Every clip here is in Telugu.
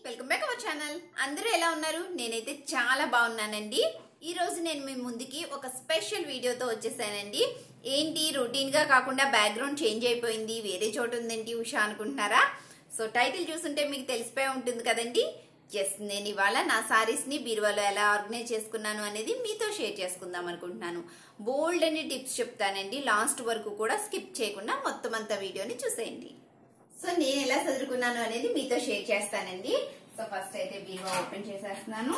వెల్కమ్ బ్యాక్ అవర్ ఛానల్ అందరూ ఎలా ఉన్నారు నేనైతే చాలా బాగున్నానండి ఈ రోజు నేను మీ ముందుకి ఒక స్పెషల్ వీడియోతో వచ్చేసానండి ఏంటి రొటీన్ గా కాకుండా బ్యాక్గ్రౌండ్ చేంజ్ అయిపోయింది వేరే చోట ఉందేంటి ఉషా అనుకుంటున్నారా సో టైటిల్ చూస్తుంటే మీకు తెలిసిపోయి ఉంటుంది కదండి ఎస్ నేను ఇవాళ నా సారీస్ ని బీరువాలో ఎలా ఆర్గనైజ్ చేసుకున్నాను అనేది మీతో షేర్ చేసుకుందాం అనుకుంటున్నాను బోల్డ్ అని టిప్స్ చెప్తానండి లాస్ట్ వరకు కూడా స్కిప్ చేయకుండా మొత్తం అంతా వీడియోని చూసేయండి సో నేను ఎలా చదువుకున్నాను అనేది మీతో షేర్ చేస్తానండి సో ఫస్ట్ అయితే బీవా ఓపెన్ చేసేస్తున్నాను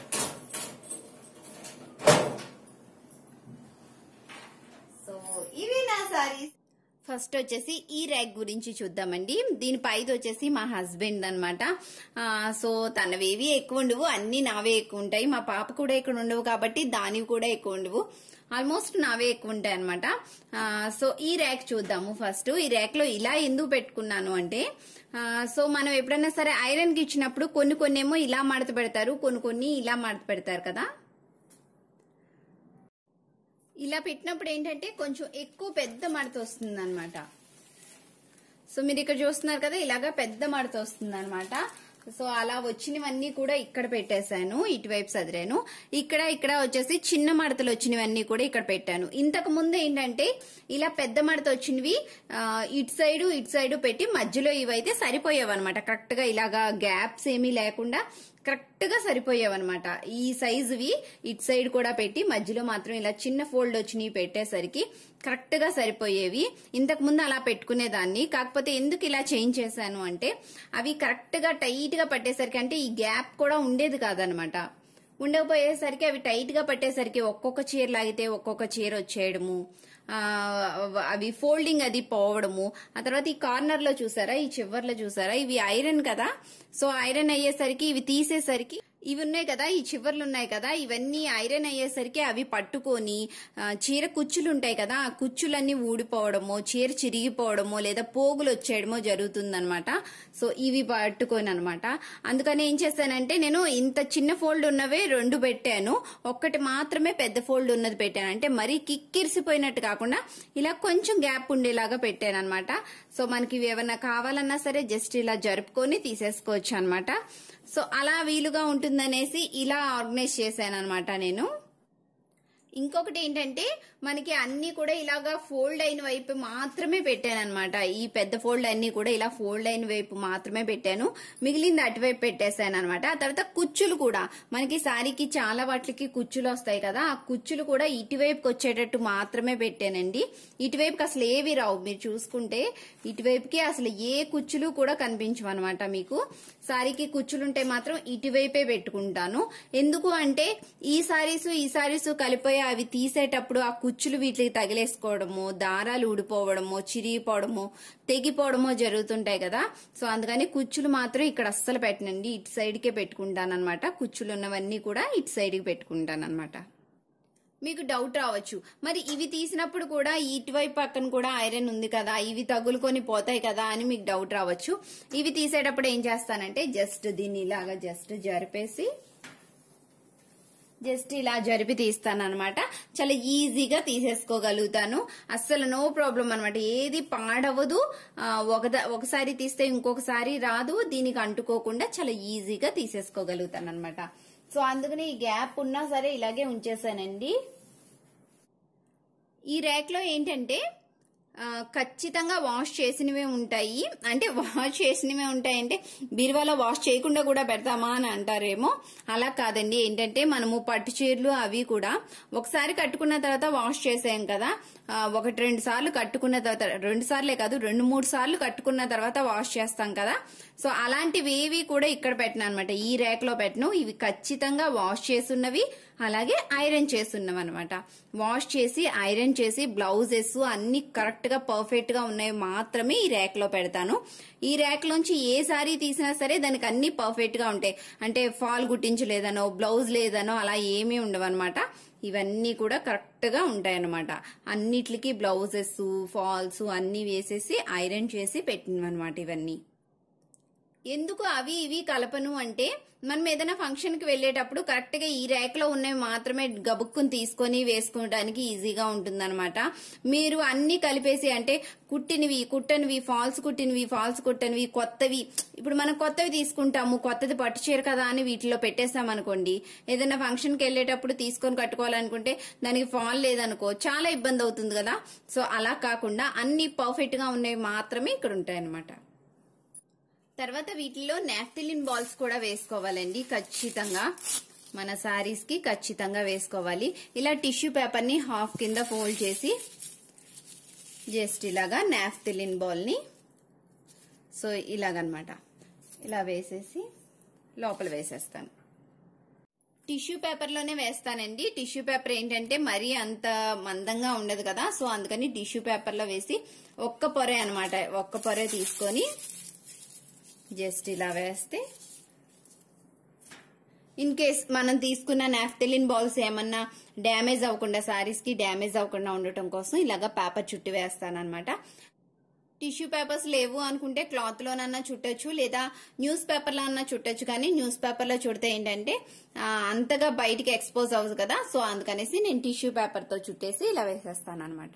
సో ఇవి నా సారీస్ ఫస్ట్ వచ్చేసి ఈ ర్యాక్ గురించి చూద్దామండి దీని పైది వచ్చేసి మా హస్బెండ్ అనమాట సో తనవేవి ఎక్కువ ఉండవు అన్ని నావే ఎక్కువ ఉంటాయి మా పాప కూడా ఇక్కడ ఉండవు కాబట్టి దానివి కూడా ఎక్కువ ఉండవు ఆల్మోస్ట్ నావే ఎక్కువ ఉంటాయి అనమాట సో ఈ ర్యాక్ చూద్దాము ఫస్ట్ ఈ ర్యాక్ లో ఇలా ఎందుకు పెట్టుకున్నాను అంటే ఆ, సో మనం ఎప్పుడైనా సరే ఐరన్ కి ఇచ్చినప్పుడు కొన్ని కొన్ని ఏమో ఇలా మడత పెడతారు కొన్ని కొన్ని ఇలా మడత పెడతారు కదా ఇలా పెట్టినప్పుడు ఏంటంటే కొంచెం ఎక్కువ పెద్ద మడత వస్తుంది అనమాట సో మీరు ఇక్కడ చూస్తున్నారు కదా ఇలాగా పెద్ద మడత వస్తుంది అనమాట సో అలా వచ్చినవన్నీ కూడా ఇక్కడ పెట్టేశాను ఇటువైపు సదిరాను ఇక్కడ ఇక్కడ వచ్చేసి చిన్న మడతలు వచ్చినవన్నీ కూడా ఇక్కడ పెట్టాను ఇంతకు ముందు ఏంటంటే ఇలా పెద్ద మడత వచ్చినవి ఆ, ఇటు సైడు ఇటు సైడు పెట్టి మధ్యలో ఇవైతే సరిపోయేవి అనమాట కరెక్ట్ గా ఇలాగా గ్యాప్స్ ఏమీ లేకుండా కరెక్ట్ గా సరిపోయేవన్నమాట ఈ సైజువి ఇటు సైడ్ కూడా పెట్టి మధ్యలో మాత్రం ఇలా చిన్న ఫోల్డ్ వచ్చినవి పెట్టేసరికి కరెక్ట్ గా సరిపోయేవి ఇంతకు ముందు అలా పెట్టుకునేదాన్ని కాకపోతే ఎందుకు ఇలా చేంజ్ చేశాను అంటే అవి కరెక్ట్ గా టైట్ గా పట్టేసరికి అంటే ఈ గ్యాప్ కూడా ఉండేది కాదనమాట ఉండకపోయేసరికి అవి టైట్ గా పట్టేసరికి ఒక్కొక్క చీర లాగితే ఒక్కొక్క చీర వచ్చేయడము ఆ, అవి ఫోల్డింగ్ అది పోవడము ఆ తర్వాత ఈ కార్నర్ లో చూసారా ఈ చివర్లో చూసారా ఇవి ఐరన్ కదా సో ఐరన్ అయ్యేసరికి ఇవి తీసేసరికి ఇవి ఉన్నాయి కదా ఈ చివర్లు ఉన్నాయి కదా ఇవన్నీ ఐరన్ అయ్యేసరికి అవి పట్టుకొని ఆ, చీర కుచ్చులు ఉంటాయి కదా ఆ కుచ్చులన్నీ ఊడిపోవడమో చీర చిరిగిపోవడమో లేదా పోగులు వచ్చేయడమో జరుగుతుందన్నమాట సో ఇవి పట్టుకొని అనమాట అందుకని ఏం చేశానంటే నేను ఇంత చిన్న ఫోల్డ్ ఉన్నవే రెండు పెట్టాను ఒక్కటి మాత్రమే పెద్ద ఫోల్డ్ ఉన్నది పెట్టాను అంటే మరీ కిక్కిరిసిపోయినట్టు కాకుండా ఇలా కొంచెం గ్యాప్ ఉండేలాగా పెట్టాను అనమాట సో మనకి ఇవి ఏమన్నా కావాలన్నా సరే జస్ట్ ఇలా జరుపుకొని తీసేసుకోవచ్చు అనమాట సో అలా వీలుగా ఉంటుందనేసి ఇలా ఆర్గనైజ్ చేశాను అనమాట నేను ఇంకొకటి ఏంటంటే మనకి అన్ని కూడా ఇలాగా ఫోల్డ్ అయిన వైపు మాత్రమే పెట్టాను అనమాట ఈ పెద్ద ఫోల్డ్ అన్ని కూడా ఇలా ఫోల్డ్ అయిన వైపు మాత్రమే పెట్టాను మిగిలింది అటువైపు పెట్టేశాను అనమాట ఆ తర్వాత కుచ్చులు కూడా మనకి సారీకి చాలా వాటికి కుచ్చులు వస్తాయి కదా ఆ కుచ్చులు కూడా ఇటువైపుకి వచ్చేటట్టు మాత్రమే పెట్టానండి ఇటువైపుకి అసలు ఏవి రావు మీరు చూసుకుంటే ఇటువైపుకి అసలు ఏ కుచ్చులు కూడా కనిపించవు అనమాట మీకు సారీకి కుచ్చులుంటే మాత్రం ఇటువైపే పెట్టుకుంటాను ఎందుకు అంటే ఈ సారీస్ ఈ సారీస్ కలిపోయి అవి తీసేటప్పుడు ఆ కుచ్చులు వీటికి తగిలేసుకోవడము దారాలు ఊడిపోవడము చిరిగిపోవడము తెగిపోవడమో జరుగుతుంటాయి కదా సో అందుకని కుచ్చులు మాత్రం ఇక్కడ అస్సలు పెట్టనండి ఇటు సైడ్కే పెట్టుకుంటాను అనమాట కుచ్చులు ఉన్నవన్నీ కూడా ఇటు సైడ్కి పెట్టుకుంటాను అనమాట మీకు డౌట్ రావచ్చు మరి ఇవి తీసినప్పుడు కూడా ఇటువైపు పక్కన కూడా ఐరన్ ఉంది కదా ఇవి తగులుకొని పోతాయి కదా అని మీకు డౌట్ రావచ్చు ఇవి తీసేటప్పుడు ఏం చేస్తానంటే జస్ట్ దీన్ని ఇలాగా జస్ట్ జరిపేసి జస్ట్ ఇలా జరిపి తీస్తాను అనమాట చాలా ఈజీగా తీసేసుకోగలుగుతాను అస్సలు నో ప్రాబ్లం అనమాట ఏది పాడవదు ఆ, ఒక ఒకసారి తీస్తే ఇంకొకసారి రాదు దీనికి అంటుకోకుండా చాలా ఈజీగా తీసేసుకోగలుగుతాను అనమాట సో అందుకని ఈ గ్యాప్ ఉన్నా సరే ఇలాగే ఉంచేసానండి ఈ ర్యాక్ లో ఏంటంటే ఆ, ఖచ్చితంగా వాష్ చేసినవే ఉంటాయి అంటే వాష్ చేసినవే ఉంటాయి అంటే బీరువాలో వాష్ చేయకుండా కూడా పెడతామా అని అంటారేమో అలా కాదండి ఏంటంటే మనము పట్టు చీరలు అవి కూడా ఒకసారి కట్టుకున్న తర్వాత వాష్ చేసాం కదా ఆ, ఒకటి రెండు సార్లు కట్టుకున్న తర్వాత రెండు సార్లే కాదు రెండు మూడు సార్లు కట్టుకున్న తర్వాత వాష్ చేస్తాం కదా సో అలాంటివి ఏవి కూడా ఇక్కడ పెట్టిన అనమాట ఈ ర్యాక్ లో పెట్టను ఇవి ఖచ్చితంగా వాష్ చేసున్నవి అలాగే ఐరన్ చేస్తున్నవి అనమాట వాష్ చేసి ఐరన్ చేసి బ్లౌజెస్ అన్ని కరెక్ట్ గా పర్ఫెక్ట్ గా ఉన్నాయి మాత్రమే ఈ ర్యాక్ లో పెడతాను ఈ ర్యాక్ లోంచి ఏ సారీ తీసినా సరే దానికి అన్ని పర్ఫెక్ట్ గా ఉంటాయి అంటే ఫాల్ గుట్టించలేదనో బ్లౌజ్ లేదనో అలా ఏమీ ఉండవన్నమాట ఇవన్నీ కూడా కరెక్ట్ గా ఉంటాయన్నమాట అన్నిటికి బ్లౌజెస్ ఫాల్స్ అన్ని వేసేసి ఐరన్ చేసి పెట్టినవన్నమాట ఇవన్నీ ఎందుకు అవి ఇవి కలపను అంటే మనం ఏదైనా ఫంక్షన్ కి వెళ్ళేటప్పుడు కరెక్ట్ గా ఈ ర్యాక్ లో ఉన్నవి మాత్రమే గబుక్కుని తీసుకొని వేసుకోవడానికి ఈజీగా ఉంటుందన్నమాట మీరు అన్ని కలిపేసి అంటే కుట్టినవి కుట్టనివి ఫాల్స్ కుట్టినవి ఫాల్స్ కుట్టనివి కొత్తవి ఇప్పుడు మనం కొత్తవి తీసుకుంటాము కొత్తది పట్టు చీర కదా అని వీటిలో పెట్టేస్తాం అనుకోండి ఏదైనా ఫంక్షన్ కి వెళ్ళేటప్పుడు తీసుకొని కట్టుకోవాలనుకుంటే దానికి ఫాల్ లేదనుకో చాలా ఇబ్బంది అవుతుంది కదా సో అలా కాకుండా అన్ని పర్ఫెక్ట్ గా ఉన్నవి మాత్రమే ఇక్కడ ఉంటాయి అన్నమాట తర్వాత వీటిలో నాఫ్తిలిన్ బాల్స్ కూడా వేసుకోవాలండి ఖచ్చితంగా మన సారీస్ కి ఖచ్చితంగా వేసుకోవాలి ఇలా టిష్యూ పేపర్ ని హాఫ్ కింద ఫోల్డ్ చేసి జస్ట్ ఇలాగా నాఫ్తిలిన్ బాల్ ని సో ఇలాగనమాట ఇలా వేసేసి లోపల వేసేస్తాను టిష్యూ పేపర్ లోనే వేస్తానండి టిష్యూ పేపర్ ఏంటంటే మరీ అంత మందంగా ఉండదు కదా సో అందుకని టిష్యూ పేపర్ లో వేసి ఒక్క పొరే అనమాట ఒక్క పొరే తీసుకొని జస్ట్ ఇలా వేస్తే ఇన్ కేస్ మనం తీసుకున్న నాఫ్తలిన్ బాల్స్ ఏమన్నా డ్యామేజ్ అవ్వకుండా సారీస్ కి డ్యామేజ్ అవ్వకుండా ఉండటం కోసం ఇలాగా పేపర్ చుట్టి వేస్తానన్నమాట టిష్యూ పేపర్స్ లేవు అనుకుంటే క్లాత్ లోనన్నా చుట్టొచ్చు లేదా న్యూస్ పేపర్ లో అన్నా చుట్టొచ్చు కానీ న్యూస్ పేపర్ లో చుడితే ఏంటంటే ఆ, అంతగా బయటికి ఎక్స్పోజ్ అవ్వదు కదా సో అందుకనేసి నేను టిష్యూ పేపర్ తో చుట్టేసి ఇలా వేసేస్తాను అనమాట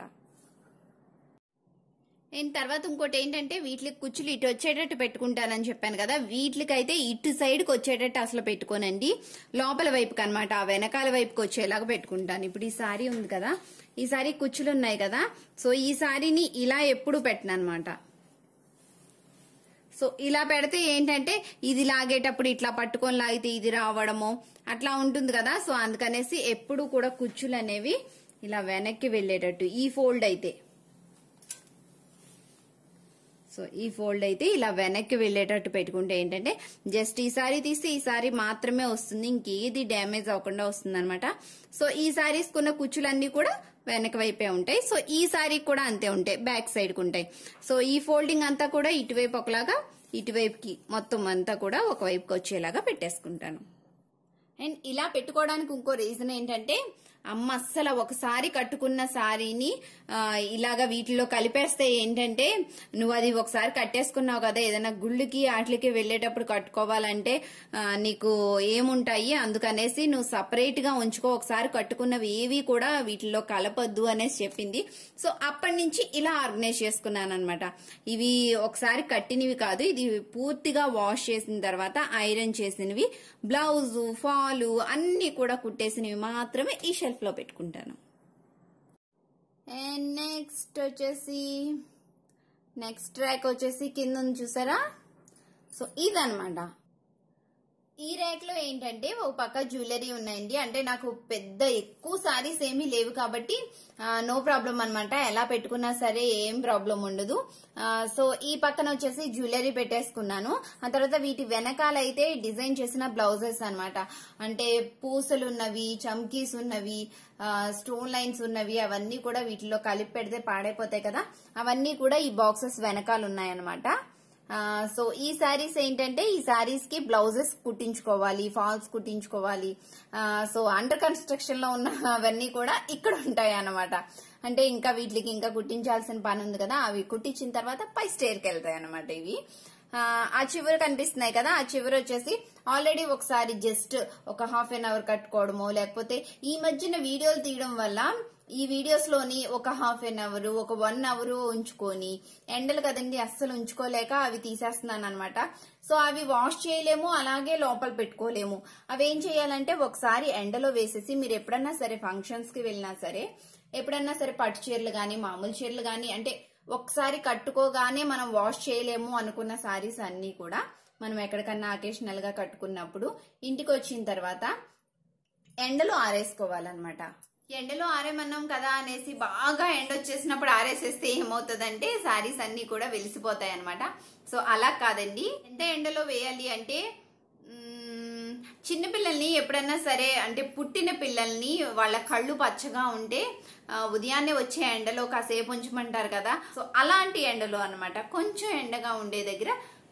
నేను తర్వాత ఇంకోటి ఏంటంటే వీటికి కుచ్చులు ఇటు వచ్చేటట్టు పెట్టుకుంటానని చెప్పాను కదా వీటికైతే ఇటు సైడ్కి వచ్చేటట్టు అసలు పెట్టుకోనండి లోపల వైపుకి అనమాట ఆ వెనకాల వైపుకి వచ్చేలాగా పెట్టుకుంటాను ఇప్పుడు ఈ సారీ ఉంది కదా ఈ సారీ కుచ్చులు ఉన్నాయి కదా సో ఈ సారీని ఇలా ఎప్పుడు పెట్టనమాట సో ఇలా పెడితే ఏంటంటే ఇది లాగేటప్పుడు ఇట్లా పట్టుకొని లాగితే ఇది రావడము అట్లా ఉంటుంది కదా సో అందుకనేసి ఎప్పుడు కూడా కుచ్చులు అనేవి ఇలా వెనక్కి వెళ్ళేటట్టు ఈ ఫోల్డ్ అయితే సో ఈ ఫోల్డ్ అయితే ఇలా వెనక్కి వెళ్ళేటట్టు పెట్టుకుంటే ఏంటంటే జస్ట్ ఈ సారీ తీస్తే ఈ సారీ మాత్రమే వస్తుంది ఇంకేది డ్యామేజ్ అవ్వకుండా వస్తుంది అనమాట సో ఈ సారీస్ కున్న కుచ్చులన్నీ కూడా వెనక వైపే ఉంటాయి సో ఈ సారీ కూడా అంతే ఉంటాయి బ్యాక్ సైడ్ కు ఉంటాయి సో ఈ ఫోల్డింగ్ అంతా కూడా ఇటువైపు ఒకలాగా ఇటువైపుకి మొత్తం అంతా కూడా ఒకవైపుకి వచ్చేలాగా పెట్టేసుకుంటాను అండ్ ఇలా పెట్టుకోవడానికి ఇంకో రీజన్ ఏంటంటే అమ్మ అస్సలు ఒకసారి కట్టుకున్న సారీని ఆ, ఇలాగ వీటిలో కలిపేస్తే ఏంటంటే నువ్వు అది ఒకసారి కట్టేసుకున్నావు కదా ఏదైనా గుళ్ళకి వాటికి వెళ్ళేటప్పుడు కట్టుకోవాలంటే ఆ, నీకు ఏముంటాయి అందుకనేసి నువ్వు సపరేట్ గా ఉంచుకో ఒకసారి కట్టుకున్నవి ఏవి కూడా వీటిలో కలపొద్దు అనేసి చెప్పింది సో అప్పటి నుంచి ఇలా ఆర్గనైజ్ చేసుకున్నాను అనమాట ఇవి ఒకసారి కట్టినవి కాదు ఇది పూర్తిగా వాష్ చేసిన తర్వాత ఐరన్ చేసినవి బ్లౌజ్ ఫాలు అన్ని కూడా కుట్టేసినవి మాత్రమే ఈ షెల్ఫ్ లో పెట్టుకుంటాను అండ్ నెక్స్ట్ వచ్చేసి నెక్స్ట్ ట్రాక్ వచ్చేసి కింద ఉంది చూసారా సో ఇదనమాట ఈ ర్యాక్ లో ఏంటంటే ఒక పక్క జ్యువెలరీ ఉన్నాయండి అంటే నాకు పెద్ద ఎక్కువ సారీస్ ఏమీ లేవు కాబట్టి నో ప్రాబ్లం అన్నమాట ఎలా పెట్టుకున్నా సరే ఏం ప్రాబ్లం ఉండదు ఆ, సో ఈ పక్కన వచ్చేసి జ్యువెలరీ పెట్టేసుకున్నాను ఆ తర్వాత వీటి వెనకాల అయితే డిజైన్ చేసిన బ్లౌజెస్ అన్నమాట అంటే పూసలు ఉన్నవి చమ్కీస్ ఉన్నవి ఆ, స్టోన్ లైన్స్ ఉన్నవి అవన్నీ కూడా వీటిలో కలిపి పెడితే పాడైపోతాయి కదా అవన్నీ కూడా ఈ బాక్సెస్ వెనకాల ఉన్నాయన్నమాట ఆ, సో ఈ శారీస్ ఏంటంటే ఈ శారీస్ కి బ్లౌజెస్ కుట్టించుకోవాలి ఫాల్స్ కుట్టించుకోవాలి ఆ, సో అండర్ కన్స్ట్రక్షన్ లో ఉన్న అవన్నీ కూడా ఇక్కడ ఉంటాయి అన్నమాట అంటే ఇంకా వీటికి ఇంకా కుట్టించాల్సిన పని ఉంది కదా అవి కుట్టించిన తర్వాత పై స్టేర్కి వెళ్తాయి అన్నమాట ఇవి ఆ, ఆ చివరి కనిపిస్తున్నాయి కదా ఆ చివరి వచ్చేసి ఆల్రెడీ ఒకసారి జస్ట్ ఒక హాఫ్ అన్ అవర్ కట్టుకోవడమో లేకపోతే ఈ మధ్యన వీడియోలు తీయడం వల్ల ఈ వీడియోస్ లోని ఒక హాఫ్ అన్ అవర్ ఒక వన్ అవర్ ఉంచుకొని ఎండలు కదండి అస్సలు ఉంచుకోలేక అవి తీసేస్తున్నాను అనమాట సో అవి వాష్ చేయలేము అలాగే లోపల పెట్టుకోలేము అవి ఏం చేయాలంటే ఒకసారి ఎండలో వేసేసి మీరు ఎప్పుడన్నా సరే ఫంక్షన్స్ కి వెళ్ళినా సరే ఎప్పుడన్నా సరే పట్టు చీరలు గాని మామూలు చీరలు గాని అంటే ఒకసారి కట్టుకోగానే మనం వాష్ చేయలేము అనుకున్న సారీస్ అన్ని కూడా మనం ఎక్కడికన్నా అకేషనల్ గా కట్టుకున్నప్పుడు ఇంటికి వచ్చిన తర్వాత ఎండలో ఆరేసుకోవాలన్నమాట ఎండలో ఆరేమన్నాం కదా అనేసి బాగా ఎండ వచ్చేసినప్పుడు ఆరేసేస్తే ఏమవుతుందంటే సారీస్ అన్ని కూడా వెలిసిపోతాయి అనమాట సో అలా కాదండి ఎంత ఎండలో వేయాలి అంటే మ్మ్, చిన్న పిల్లల్ని ఎప్పుడన్నా సరే అంటే పుట్టిన పిల్లల్ని వాళ్ళ కళ్ళు పచ్చగా ఉంటే ఆ, ఉదయాన్నే వచ్చే ఎండలో కాసేపు ఉంచమంటారు కదా సో అలాంటి ఎండలో అన్నమాట కొంచెం ఎండగా ఉండే దగ్గర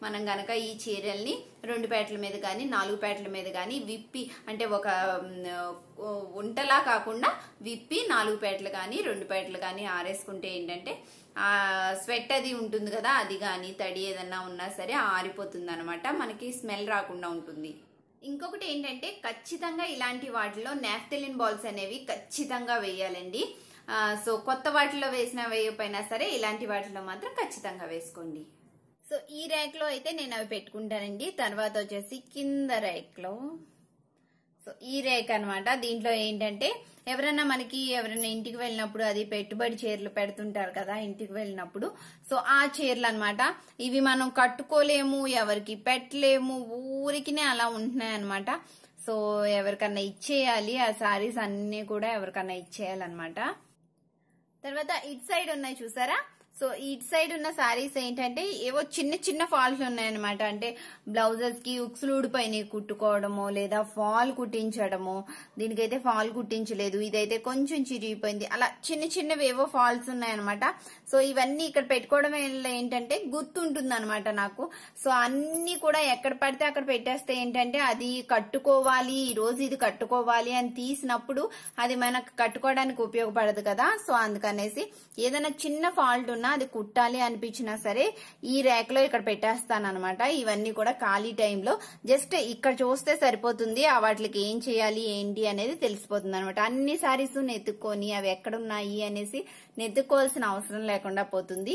మనం గనక ఈ చీరల్ని రెండు పేటల మీద కానీ నాలుగు పేటల మీద కానీ విప్పి అంటే ఒక ఉమ్, ఉంటలా కాకుండా విప్పి నాలుగు పేటలు కానీ రెండు పేటలు కానీ ఆరేసుకుంటే ఏంటంటే ఆ స్వెట్ అది ఉంటుంది కదా అది కానీ తడి ఏదన్నా ఉన్నా సరే ఆరిపోతుంది అనమాట మనకి స్మెల్ రాకుండా ఉంటుంది ఇంకొకటి ఏంటంటే ఖచ్చితంగా ఇలాంటి వాటిలో నాఫ్తలిన్ బాల్స్ అనేవి ఖచ్చితంగా వేయాలండి ఆ, సో కొత్త వాటిలో వేసినా వేయకపోయినా సరే ఇలాంటి వాటిలో మాత్రం ఖచ్చితంగా వేసుకోండి సో ఈ ర్యాక్ లో అయితే నేను అవి పెట్టుకుంటానండి తర్వాత వచ్చేసి కింద ర్యాక్ లో సో ఈ రేక్ అన్నమాట దీంట్లో ఏంటంటే ఎవరైనా మనకి ఎవరైనా ఇంటికి వెళ్ళినప్పుడు అది పెట్టుబడి చీరలు పెడుతుంటారు కదా ఇంటికి వెళ్ళినప్పుడు సో ఆ చీరలు అన్నమాట ఇవి మనం కట్టుకోలేము ఎవరికి పెట్టలేము ఊరికినే అలా ఉంటున్నాయి అనమాట సో ఎవరికన్నా ఇచ్చేయాలి ఆ సారీస్ అన్ని కూడా ఎవరికన్నా ఇచ్చేయాలన్నమాట తర్వాత ఇటు సైడ్ ఉన్నాయి చూసారా సో ఇటు సైడ్ ఉన్న సారీస్ ఏంటంటే ఏవో చిన్న చిన్న ఫాల్స్ ఉన్నాయన్నమాట అంటే బ్లౌజెస్ కి ఉక్సులు ఊడిపోయినాయి కుట్టుకోవడమో లేదా ఫాల్ కుట్టించడము దీనికైతే ఫాల్ కుట్టించలేదు ఇదైతే కొంచెం చిరిగిపోయింది అలా చిన్న చిన్నవి ఏవో ఫాల్స్ ఉన్నాయన్నమాట సో ఇవన్నీ ఇక్కడ పెట్టుకోవడం వల్ల ఏంటంటే గుర్తుంటుంది అనమాట నాకు సో అన్ని కూడా ఎక్కడ పడితే అక్కడ పెట్టేస్తే ఏంటంటే అది కట్టుకోవాలి ఈ రోజు ఇది కట్టుకోవాలి అని తీసినప్పుడు అది మనకు కట్టుకోవడానికి ఉపయోగపడదు కదా సో అందుకనేసి ఏదైనా చిన్న ఫాల్ట్ ఉన్నా అది కుట్టాలి అనిపించినా సరే ఈ ర్యాక్ లో ఇక్కడ పెట్టేస్తాను అనమాట ఇవన్నీ కూడా ఖాళీ టైంలో జస్ట్ ఇక్కడ చూస్తే సరిపోతుంది ఆ వాటికి ఏం చేయాలి ఏంటి అనేది తెలిసిపోతుంది అనమాట అన్ని సారీస్ నెత్తుక్కొని అవి ఎక్కడున్నాయి అనేసి నెత్తుక్కోవాల్సిన అవసరం లేకుండా పోతుంది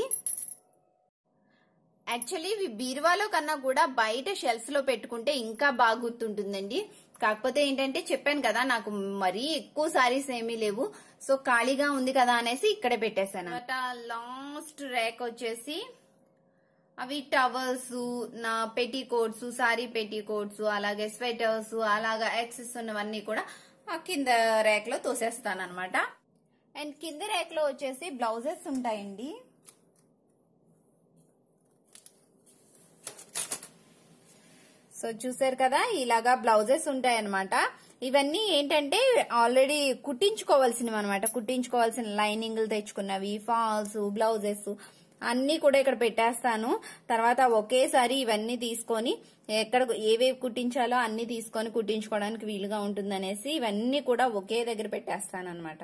యాక్చువల్లీ ఇవి బీరువాలో కన్నా కూడా బయట షెల్ఫ్స్ లో పెట్టుకుంటే ఇంకా బాగా గుర్తుంటుందండి కాకపోతే ఏంటంటే చెప్పాను కదా నాకు మరీ ఎక్కువ సారీస్ ఏమీ లేవు సో ఖాళీగా ఉంది కదా అనేసి ఇక్కడే పెట్టేశాను లాస్ట్ ర్యాక్ వచ్చేసి అవి టవల్స్ నా petticoats sorry petticoats అలాగే స్వెటర్స్ అలాగా యాక్సెస్ ఉన్నవన్నీ కూడా ఆ కింద ర్యాక్ లో తోసేస్తాను అనమాట అండ్ కింద ర్యాక్ లో వచ్చేసి బ్లౌజెస్ ఉంటాయండి సో చూసారు కదా ఇలాగా బ్లౌజెస్ ఉంటాయి అనమాట ఇవన్నీ ఏంటంటే ఆల్రెడీ కుట్టించుకోవాల్సినవి అనమాట కుట్టించుకోవాల్సిన లైనింగ్లు తెచ్చుకున్నవి ఫాల్స్ బ్లౌజెస్ అన్ని కూడా ఇక్కడ పెట్టేస్తాను తర్వాత ఒకేసారి ఇవన్నీ తీసుకొని ఎక్కడ ఏవేవి కుట్టించాలో అన్ని తీసుకొని కుట్టించుకోవడానికి వీలుగా ఉంటుందనేసి ఇవన్నీ కూడా ఒకే దగ్గర పెట్టేస్తాను అనమాట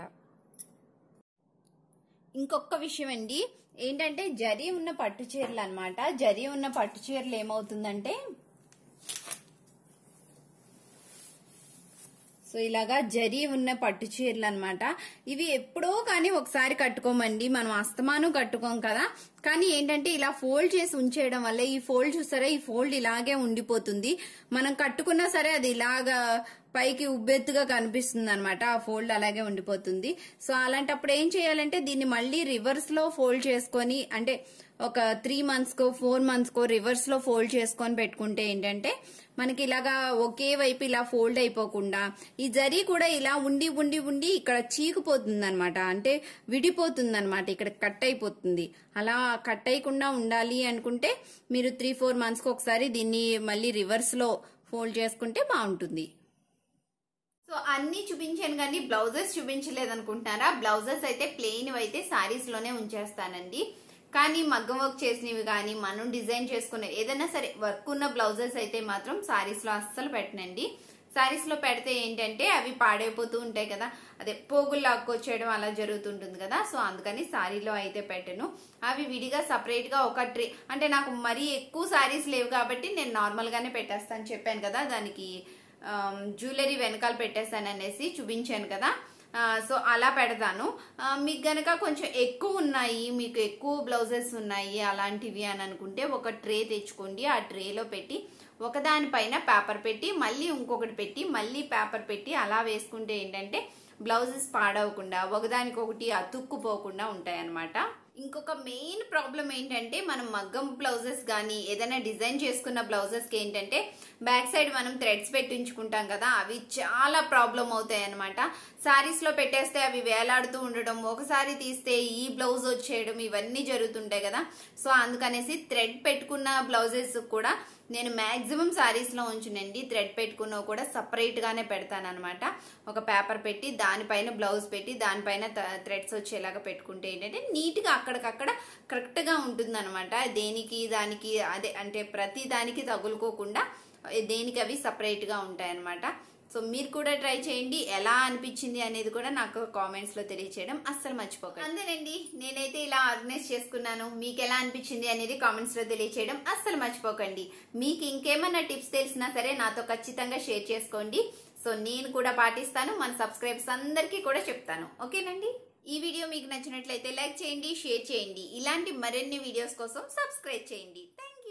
ఇంకొక విషయం అండి ఏంటంటే జరీ ఉన్న పట్టు చీరలు అనమాట జరీ ఉన్న పట్టు చీరలు ఏమవుతుందంటే సో ఇలాగా జరీ ఉన్న పట్టు చీరలు అనమాట ఇవి ఎప్పుడో కానీ ఒకసారి కట్టుకోమండి మనం అస్తమాను కట్టుకోం కదా కానీ ఏంటంటే ఇలా ఫోల్డ్ చేసి ఉంచేయడం వల్ల ఈ ఫోల్డ్ చూసారా ఈ ఫోల్డ్ ఇలాగే ఉండిపోతుంది మనం కట్టుకున్నా సరే అది ఇలాగా పైకి ఉబ్బెత్తుగా కనిపిస్తుంది అనమాట ఆ ఫోల్డ్ అలాగే ఉండిపోతుంది సో అలాంటప్పుడు ఏం చేయాలంటే దీన్ని మళ్ళీ రివర్స్ లో ఫోల్డ్ చేసుకొని అంటే ఒక త్రీ మంత్స్ కో ఫోర్ మంత్స్ కో రివర్స్ లో ఫోల్డ్ చేసుకొని పెట్టుకుంటే ఏంటంటే మనకి ఇలాగా ఒకే వైపు ఇలా ఫోల్డ్ అయిపోకుండా ఈ జరీ కూడా ఇలా ఉండి ఉండి ఉండి ఇక్కడ చీకిపోతుంది అనమాట అంటే విడిపోతుంది అనమాట ఇక్కడ కట్ అయిపోతుంది అలా కట్ అయ్యకుండా ఉండాలి అనుకుంటే మీరు త్రీ ఫోర్ మంత్స్కి ఒకసారి దీన్ని మళ్ళీ రివర్స్ లో ఫోల్డ్ చేసుకుంటే బాగుంటుంది సో అన్ని చూపించాను కానీ బ్లౌజెస్ చూపించలేదు అనుకుంటున్నారా బ్లౌజెస్ అయితే ప్లెయిన్ అయితే సారీస్ లోనే ఉంచేస్తానండి కానీ మగ్గం వర్క్ చేసినవి కానీ మనం డిజైన్ చేసుకునే ఏదైనా సరే వర్క్ ఉన్న బ్లౌజెస్ అయితే మాత్రం సారీస్ లో అస్సలు పెట్టనండి సారీస్ లో పెడితే ఏంటంటే అవి పాడైపోతూ ఉంటాయి కదా అదే పోగులు లాక్కొచ్చేయడం అలా జరుగుతుంటుంది కదా సో అందుకని సారీలో అయితే పెట్టను అవి విడిగా సపరేట్ గా ఒక ట్రే అంటే నాకు మరీ ఎక్కువ సారీస్ లేవు కాబట్టి నేను నార్మల్ గానే పెట్టేస్తాను చెప్పాను కదా దానికి జ్యువెలరీ వెనకాల పెట్టేస్తాను అనేసి చూపించాను కదా ఆ, సో అలా పెడతాను ఆ, మీకు గనక కొంచెం ఎక్కువ ఉన్నాయి మీకు ఎక్కువ బ్లౌజెస్ ఉన్నాయి అలాంటివి అని అనుకుంటే ఒక ట్రే తెచ్చుకోండి ఆ ట్రేలో పెట్టి ఒకదానిపైన పేపర్ పెట్టి మళ్ళీ ఇంకొకటి పెట్టి మళ్ళీ పేపర్ పెట్టి అలా వేసుకుంటే ఏంటంటే బ్లౌజెస్ పాడవకుండా ఒకదానికొకటి అతుక్కుపోకుండా ఉంటాయి అన్నమాట ఇంకొక మెయిన్ ప్రాబ్లం ఏంటంటే మనం మగ్గం బ్లౌజెస్ కానీ ఏదైనా డిజైన్ చేసుకున్న బ్లౌజెస్ కి ఏంటంటే బ్యాక్ సైడ్ మనం థ్రెడ్స్ పెట్టించుకుంటాం కదా అవి చాలా ప్రాబ్లం అవుతాయి అనమాట సారీస్ లో పెట్టేస్తే అవి వేలాడుతూ ఉండడం ఒకసారి తీస్తే ఈ బ్లౌజ్ వచ్చేయడం ఇవన్నీ జరుగుతుంటాయి కదా సో అందుకనేసి థ్రెడ్ పెట్టుకున్న బ్లౌజెస్ కూడా నేను మాక్సిమం సారీస్లో ఉంచునండి థ్రెడ్ పెట్టుకున్నవి కూడా సపరేట్గానే పెడతాను అనమాట ఒక పేపర్ పెట్టి దానిపైన బ్లౌజ్ పెట్టి దానిపైన థ్రెడ్స్ వచ్చేలాగా పెట్టుకుంటే ఏంటంటే నీట్గా అక్కడికక్కడ కరెక్ట్గా ఉంటుంది అనమాట దేనికి దానికి అదే అంటే ప్రతి దానికి తగులుకోకుండా దేనికి అవి సపరేట్గా ఉంటాయి అనమాట సో మీరు కూడా ట్రై చేయండి ఎలా అనిపించింది అనేది కూడా నాకు కామెంట్స్ లో తెలియచేయడం అస్సలు మర్చిపోకండి అంతేనండి నేనైతే ఇలా ఆర్గనైజ్ చేసుకున్నాను మీకు ఎలా అనిపించింది అనేది కామెంట్స్ లో తెలియచేయడం అస్సలు మర్చిపోకండి మీకు ఇంకేమన్నా టిప్స్ తెలిసినా సరే నాతో ఖచ్చితంగా షేర్ చేసుకోండి సో నేను కూడా పాటిస్తాను మన సబ్స్క్రైబర్స్ అందరికీ కూడా చెప్తాను ఓకేనండి ఈ వీడియో మీకు నచ్చినట్లయితే లైక్ చేయండి షేర్ చేయండి ఇలాంటి మరిన్ని వీడియోస్ కోసం సబ్స్క్రైబ్ చేయండి థ్యాంక్